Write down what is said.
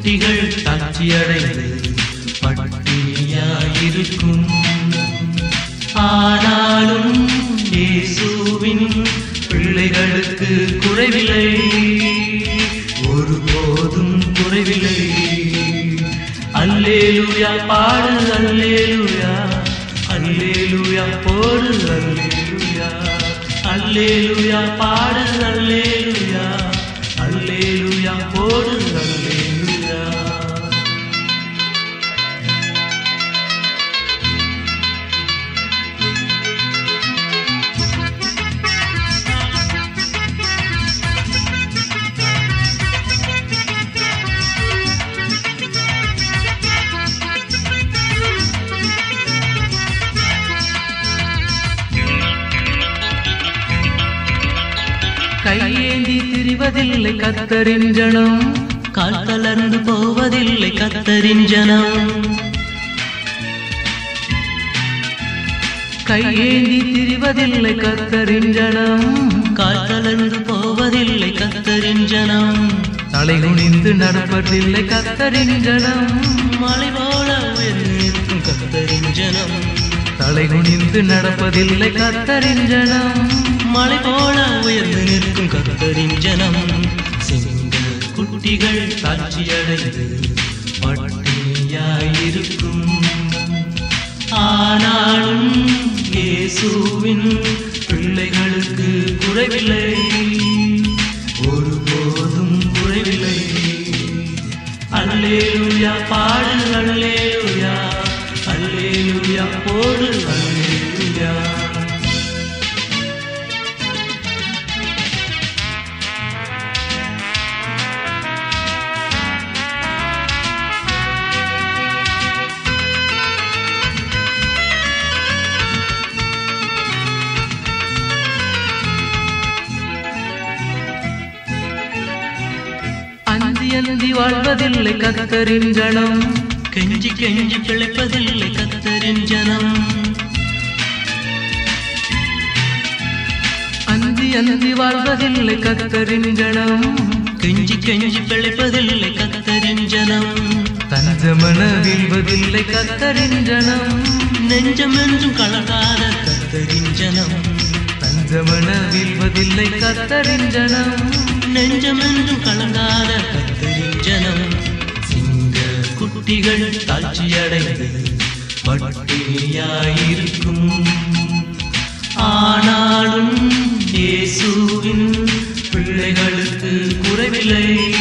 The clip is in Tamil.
குட்டிகள் தாட்சியடைந்து பட்டினியாயிருக்கும் ஆனாலும் இயேசுவின் பிள்ளைகளுக்கு குறைவில்லை ஒருபோதும் குறைவில்லை அல்லேலூயா பாடு அல்லேலூயா அல்லேலூயா போடு அல்லேலூயா அல்லேலூயா பாடு அல்லேலூயா அல்லேலூயா போடு அல்லேலூயா கையேந்தி திரிவதில்லை கத்தரின் ஜனம் கால் தளர்ந்து போவதில்லை கத்தரின் ஜனம் கையேந்தி திரிவதில்லை கத்தரின் ஜனம் கால் தளர்ந்து போவதில்லை கத்தரின் ஜனம் தலை குனிந்து நடப்பதில்லை கத்தரின் ஜனம் மலை போல உயர்ந்து நிற்கும் கத்தரின் ஜனம் தலை குனிந்து நடப்பதில்லை கத்தரின் ஜனம் மலை போல உயர்ந்து நிற்கும் கத்தரின் ஜனம் சிங்க குட்டிகள் காட்சியடைந்து பட்டினியாயிருக்கும் ஆனாலும் இயேசுவின் பிள்ளைகளுக்கு குறைவில்லை ஒருபோதும் குறைவில்லை அல்லேலூயா பாடு அல்லேலூயா அல்லேலூயா போடு அல்லேலூயா அந்தி அந்தி வாழ்வதில்லை கத்தரின் ஜனம் கெஞ்சி கெஞ்சி பிழைப்பதில்லை கத்தரின் ஜனம் அந்தி அந்தி வாழ்வதில்லை கத்தரின் ஜனம் கெஞ்சி கெஞ்சி பிழைப்பதில்லை கத்தரின் ஜனம் தஞ்சமன வீழ்வதில்லை கத்தரின் ஜனம் நெஞ்சமென்றும் கலகாத கத்தரின் ஜனம் தஞ்சமன வீழ்வதில்லை கத்தரின் ஜனம் நெஞ்சமென்றும் கலங்காத கத்தரின் ஜனம் சிங்க குட்டிகள் தாட்சியடைந்து பட்டினியாயிருக்கும் ஆனாலும் இயேசுவின் பிள்ளைகளுக்கு குறைவில்லை